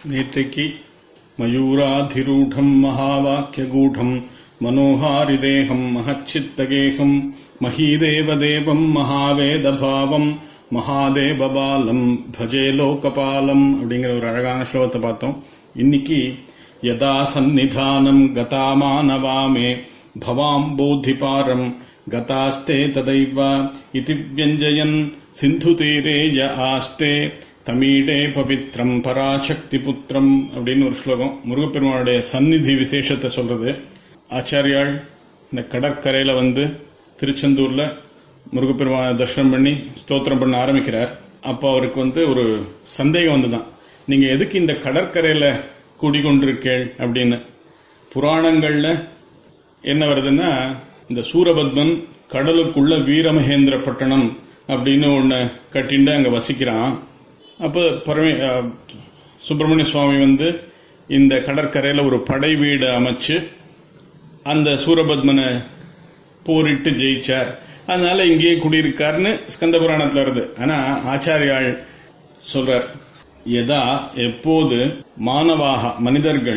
நேற்றைக்கு மயூராதிரூடம் மகாவாக்கியகூடம் மனோஹாரிதேகம் மகச்சித்தகேகம் மகீதேவதேவம் மகாவேதபாவம் மகாதேவபாலம் பஜே லோகபாலம் அப்படிங்கிற ஒரு அழகான ஸ்லோகத்தை பார்த்தோம் இன்னைக்கு யதா சந்நிதானம் கதாமானவாமே பவாம் போதிபாரம் கதாஸ்தே ததைவ இதி வியஞ்சயன் சிந்து தீரே ய ஆஸ்தே தமிழே பவித்ரம் பராசக்தி புத்திரம் அப்படின்னு ஒரு ஸ்லோகம் முருகப்பெருமானுடைய சந்நிதி விசேஷத்தை சொல்றது ஆச்சாரியாள் இந்த கடற்கரையில வந்து திருச்செந்தூர்ல முருகப்பெருமான தரிசனம் பண்ணி ஸ்தோத்திரம் பண்ண ஆரம்பிக்கிறார் அப்போ அவருக்கு வந்து ஒரு சந்தேகம் வந்துதான் நீங்க எதுக்கு இந்த கடற்கரையில கூடிக்கொண்டிருக்கேள் அப்படின்னு புராணங்கள்ல என்ன வருதுன்னா இந்த சூரபத்மன் கடலுக்குள்ள வீரமகேந்திர பட்டணம் அப்படின்னு ஒண்ணு கட்டிண்டு அங்க வசிக்கிறான் அப்ப பரமே சுப்பிரமணிய சுவாமி வந்து இந்த கடற்கரையில ஒரு படை வீடு அமைச்சு அந்த சூரபத்மனை போரிட்டு ஜெயிச்சார் அதனால இங்கேயே குடியிருக்காருன்னு ஸ்கந்த புராணத்துல வருது ஆனா ஆச்சாரியாள் சொல்றார் எதா எப்போது மானவாக மனிதர்கள்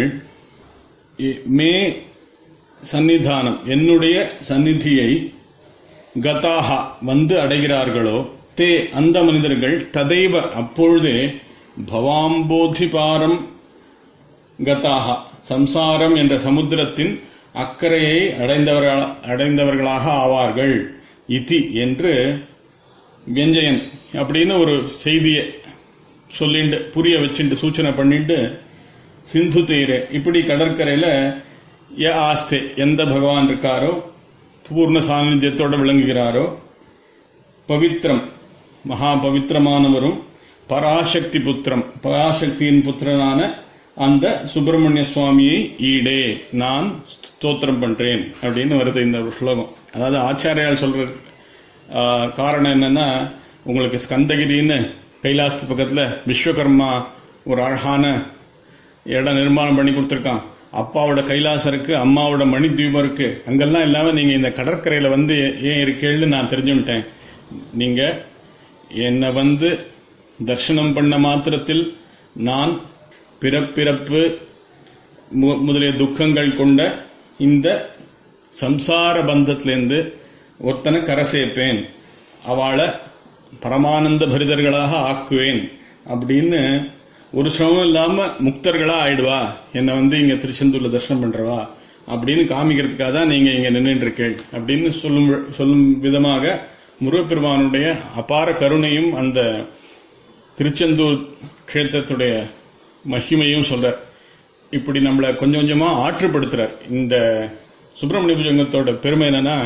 மே சன்னிதானம் என்னுடைய சந்நிதியை கதாகா வந்து அடைகிறார்களோ தே அந்த மனிதர்கள் ததைவ அப்பொழுதே பவாம்போதிபாரம் கதாகா சம்சாரம் என்ற சமுத்திரத்தின் அக்கறையை அடைந்தவர்கள் அடைந்தவர்களாக ஆவார்கள் இதி என்று வியஞ்சயன் அப்படின்னு ஒரு செய்தியை சொல்லிண்டு புரிய வச்சுட்டு சூச்சனை பண்ணிட்டு சிந்து தீரே இப்படி கடற்கரையில ய ஆஸ்தே எந்த பகவான் இருக்காரோ பூர்ண சாநித்தியத்தோட விளங்குகிறாரோ பவித்ரம் மகா பவித்திரமானவரும் பராசக்தி புத்திரம் பராசக்தியின் புத்திரனான அந்த சுப்பிரமணிய சுவாமியை ஈடே நான் ஸ்தோத்திரம் பண்றேன் அப்படின்னு வருது இந்த ஸ்லோகம் அதாவது ஆச்சாரியால் சொல்ற காரணம் என்னன்னா உங்களுக்கு ஸ்கந்தகிரின்னு கைலாசத்து பக்கத்துல விஸ்வகர்மா ஒரு அழகான இடம் நிர்மாணம் பண்ணி கொடுத்துருக்கான் அப்பாவோட கைலாசம் இருக்கு அம்மாவோட மணி தீபம் இருக்கு அங்கெல்லாம் இல்லாம நீங்க இந்த கடற்கரையில வந்து ஏன் இருக்கேன்னு நான் தெரிஞ்சுட்டேன் நீங்க என்னை வந்து தர்சனம் பண்ண மாத்திரத்தில் நான் பிறப்பிறப்பு முதலிய துக்கங்கள் கொண்ட இந்த சம்சார பந்தத்திலிருந்து ஒருத்தனை கரை சேர்ப்பேன் அவளை பரமானந்த பரிதர்களாக ஆக்குவேன் அப்படின்னு ஒரு சிரமம் இல்லாம முக்தர்களா ஆயிடுவா என்னை வந்து இங்க திருச்செந்தூர்ல தரிசனம் பண்றவா அப்படின்னு காமிக்கிறதுக்காக தான் நீங்க இங்க நின்றுட்டு இருக்கேள் அப்படின்னு சொல்லும் சொல்லும் விதமாக முருகப்பெருமானுடைய அபார கருணையும் அந்த திருச்செந்தூர் கஷேத்திரத்துடைய மகிமையும் சொல்றார் இப்படி நம்மளை கொஞ்சம் கொஞ்சமா ஆற்றுப்படுத்துறார் இந்த சுப்பிரமணிய புஜங்கத்தோட பெருமை என்னன்னா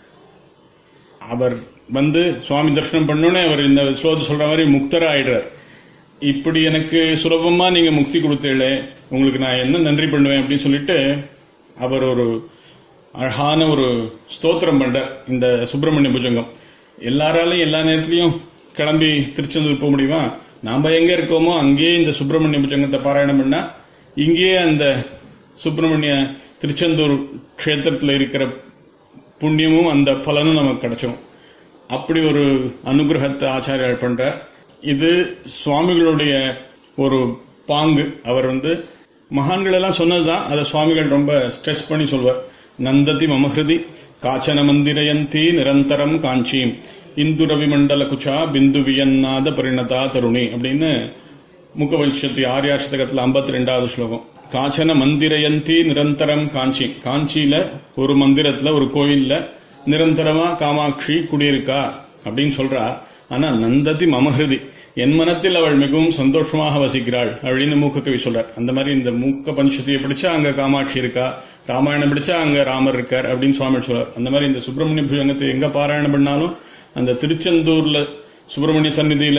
அவர் வந்து சுவாமி தரிசனம் பண்ணோன்னே அவர் இந்த ஸ்லோகத்தை சொல்ற மாதிரி முக்தரா ஆயிடுறார் இப்படி எனக்கு சுலபமா நீங்க முக்தி கொடுத்தீங்களே உங்களுக்கு நான் என்ன நன்றி பண்ணுவேன் அப்படின்னு சொல்லிட்டு அவர் ஒரு அழகான ஒரு ஸ்தோத்திரம் பண்றார் இந்த சுப்பிரமணிய புஜங்கம் எல்லாராலையும் எல்லா நேரத்திலையும் கிளம்பி திருச்செந்தூர் போக முடியுமா நாம எங்க இருக்கோமோ அங்கேயே இந்த சுப்பிரமணிய புஜங்கத்தை பாராயணம் பண்ணா இங்கேயே அந்த சுப்பிரமணிய திருச்செந்தூர் கஷேத்திரத்தில் இருக்கிற புண்ணியமும் அந்த பலனும் நமக்கு கிடைச்சோம் அப்படி ஒரு அனுகிரகத்தை ஆச்சாரியால் பண்ற இது சுவாமிகளுடைய ஒரு பாங்கு அவர் வந்து மகான்கள் எல்லாம் சொன்னதுதான் அதை சுவாமிகள் ரொம்ப ஸ்ட்ரெஸ் பண்ணி சொல்வார் நந்ததி மமஹிருதி காச்சன மந்திரயந்தி நிரந்தரம் காஞ்சியும் இந்து ரவி மண்டல குச்சா பிந்து வியன்னாத பரிணதா தருணி அப்படின்னு முகவம்சத்தி ஆரியாஷ்டகத்துல ஐம்பத்தி ரெண்டாவது ஸ்லோகம் காச்சன மந்திரயந்தி நிரந்தரம் காஞ்சி காஞ்சியில ஒரு மந்திரத்துல ஒரு கோயில்ல நிரந்தரமா காமாட்சி குடியிருக்கா அப்படின்னு சொல்றா ஆனா நந்ததி மமஹிருதி என் மனத்தில் அவள் மிகவும் சந்தோஷமாக வசிக்கிறாள் அப்படின்னு மூக்க கவி சொல்றார் அந்த மாதிரி இந்த மூக்க பஞ்சத்தியை பிடிச்சா அங்க காமாட்சி இருக்கா ராமாயணம் பிடிச்சா அங்க ராமர் இருக்கார் அப்படின்னு சுவாமி சொல்றார் அந்த மாதிரி இந்த சுப்பிரமணிய புஜங்கத்தை எங்க பாராயணம் பண்ணாலும் அந்த திருச்செந்தூர்ல சுப்பிரமணிய சந்நிதியில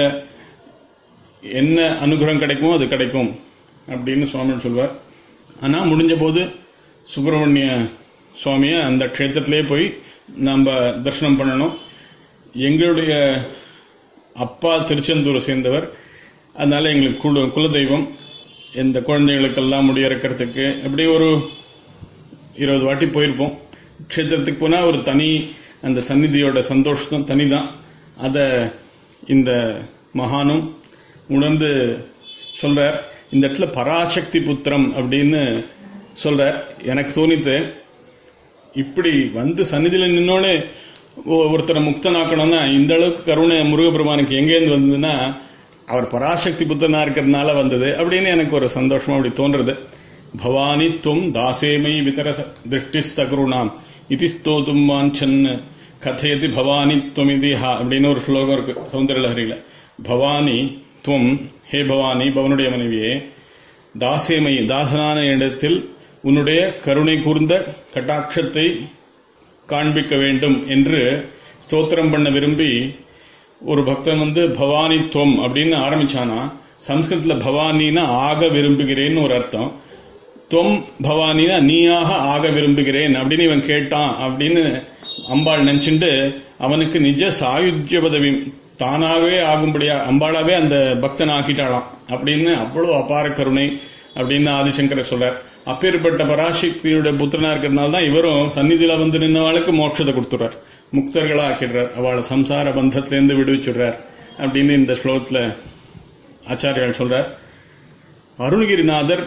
என்ன அனுகிரகம் கிடைக்குமோ அது கிடைக்கும் அப்படின்னு சுவாமி சொல்வார் ஆனா முடிஞ்ச போது சுப்பிரமணிய சுவாமிய அந்த க்ஷேத்திரத்திலே போய் நம்ம தரிசனம் பண்ணணும் எங்களுடைய அப்பா திருச்செந்தூரை சேர்ந்தவர் அதனால எங்களுக்கு குல குலதெய்வம் இந்த குழந்தைகளுக்கெல்லாம் முடியிறக்கிறதுக்கு அப்படி ஒரு இருபது வாட்டி போயிருப்போம் க்ஷேத்திரத்துக்கு போனா ஒரு தனி அந்த சந்நிதியோட சந்தோஷம் தனிதான் அத இந்த மகானும் உணர்ந்து சொல்றார் இந்த இடத்துல பராசக்தி புத்திரம் அப்படின்னு சொல்ற எனக்கு தோணித்து இப்படி வந்து சந்நிதியில நின்னோடனே ஒ- ஒருத்தரை முக்தனாக்கணும்னா இந்த அளவுக்கு கருணை முருகப்பெருமானுக்கு எங்கேருந்து வந்ததுன்னா அவர் பராசக்தி புத்திரனா இருக்கிறதுனால வந்தது அப்படின்னு எனக்கு ஒரு சந்தோஷமா அப்படி தோன்றது பவானி துவம் தாசேமை விதர திருஷ்டி சகுருணாம் இதி ஸ்தோதும் வாஞ்சன் கதையதி பவானி துவம் ஹா அப்படின்னு ஒரு ஸ்லோகம் இருக்கு சௌந்தரலஹரியில பவானி துவம் ஹே பவானி பவனுடைய மனைவியே தாசேமை தாசனான இடத்தில் உன்னுடைய கருணை கூர்ந்த கட்டாட்சத்தை காண்பிக்க வேண்டும் என்று ஸ்தோத்திரம் பண்ண விரும்பி ஒரு பக்தன் வந்து பவானித்துவம் அப்படின்னு ஆரம்பிச்சானா சம்ஸ்கிருதத்துல பவானினா ஆக விரும்புகிறேன்னு ஒரு அர்த்தம் துவம் பவானினா நீயாக ஆக விரும்புகிறேன் அப்படின்னு இவன் கேட்டான் அப்படின்னு அம்பாள் நினைச்சுண்டு அவனுக்கு நிஜ சாயுத்திய பதவி தானாகவே ஆகும்படியா அம்பாளாவே அந்த பக்தன் ஆக்கிட்டாளாம் அப்படின்னு அவ்வளவு அபார கருணை அப்படின்னு ஆதிசங்கர சொல்றார் அப்பேற்பட்ட பராசக்தியுடைய புத்திரனா இருக்கிறதுனால தான் இவரும் சந்நிதியில வந்து நின்னவாளுக்கு மோட்சத்தை கொடுத்துறார் முக்தர்களா ஆக்கிடுறார் அவளை சம்சார பந்தத்திலேருந்து விடுவிச்சுடுறார் அப்படின்னு இந்த ஸ்லோகத்துல ஆச்சாரியால் சொல்றார் அருணகிரிநாதர்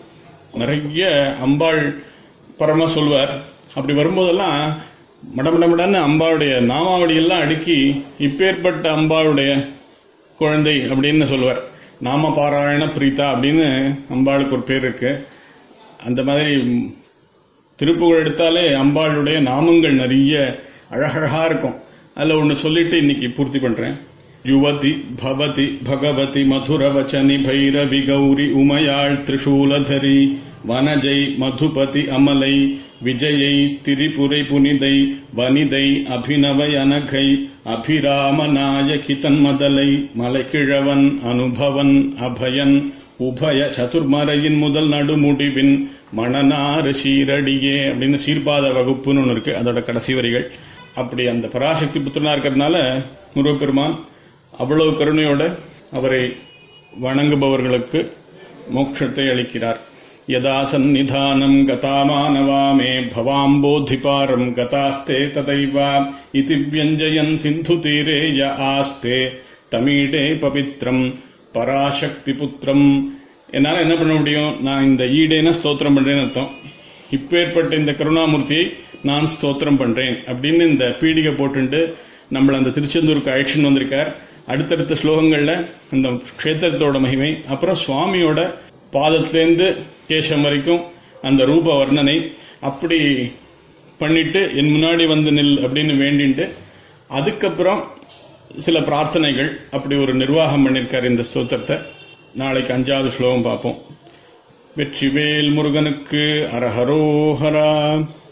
நிறைய அம்பாள் பரமா சொல்வார் அப்படி வரும்போதெல்லாம் மடமடமடன்னு அம்பாளுடைய நாமாவளி எல்லாம் அடுக்கி இப்பேற்பட்ட அம்பாளுடைய குழந்தை அப்படின்னு சொல்லுவார் நாம பாராயண பிரீதா அப்படின்னு அம்பாளுக்கு ஒரு பேர் இருக்கு அந்த மாதிரி திருப்புகழ் எடுத்தாலே அம்பாளுடைய நாமங்கள் நிறைய அழகழகா இருக்கும் அதுல ஒன்னு சொல்லிட்டு இன்னைக்கு பூர்த்தி பண்றேன் யுவதி பவதி பகவதி மதுரவச்சனி பைரவி கௌரி உமையாள் திரிசூலதரி வனஜை மதுபதி அமலை விஜயை திரிபுரை புனிதை வனிதை அபிநவ அனகை அபிராம நாயகி தன்மதலை மலைக்கிழவன் அனுபவன் அபயன் உபய சதுர்மறையின் முதல் நடுமுடிவின் மணனாறு சீரடியே அப்படின்னு சீர்பாத வகுப்புன்னு ஒன்று இருக்கு அதோட கடைசி வரிகள் அப்படி அந்த பராசக்தி புத்திரனா இருக்கிறதுனால முருகப்பெருமான் அவ்வளவு கருணையோட அவரை வணங்குபவர்களுக்கு மோட்சத்தை அளிக்கிறார் யதா சந்நிதானம் கதாமானவா மே பவாம்போதிபாரம் கதாஸ்தே ததைவா இதி வியஞ்சயன் சிந்து தீரே ய ஆஸ்தே தமிழே பவித்ரம் பராசக்தி புத்திரம் என்னால என்ன பண்ண முடியும் நான் இந்த ஈடேன ஸ்தோத்திரம் பண்றேன்னு அர்த்தம் இப்பேற்பட்ட இந்த கருணாமூர்த்தியை நான் ஸ்தோத்திரம் பண்றேன் அப்படின்னு இந்த பீடிகை போட்டுண்டு நம்மள அந்த திருச்செந்தூருக்கு அழைச்சின்னு வந்திருக்கார் அடுத்தடுத்த ஸ்லோகங்கள்ல அந்த க்ஷேத்திரத்தோட மகிமை அப்புறம் சுவாமியோட பாதத்திலேருந்து கேசம் வரைக்கும் அந்த ரூப வர்ணனை அப்படி பண்ணிட்டு என் முன்னாடி வந்து நில் அப்படின்னு வேண்டிண்டு அதுக்கப்புறம் சில பிரார்த்தனைகள் அப்படி ஒரு நிர்வாகம் பண்ணிருக்காரு இந்த ஸ்தோத்திரத்தை நாளைக்கு அஞ்சாவது ஸ்லோகம் பார்ப்போம் வெற்றிவேல் முருகனுக்கு அரஹரோஹரா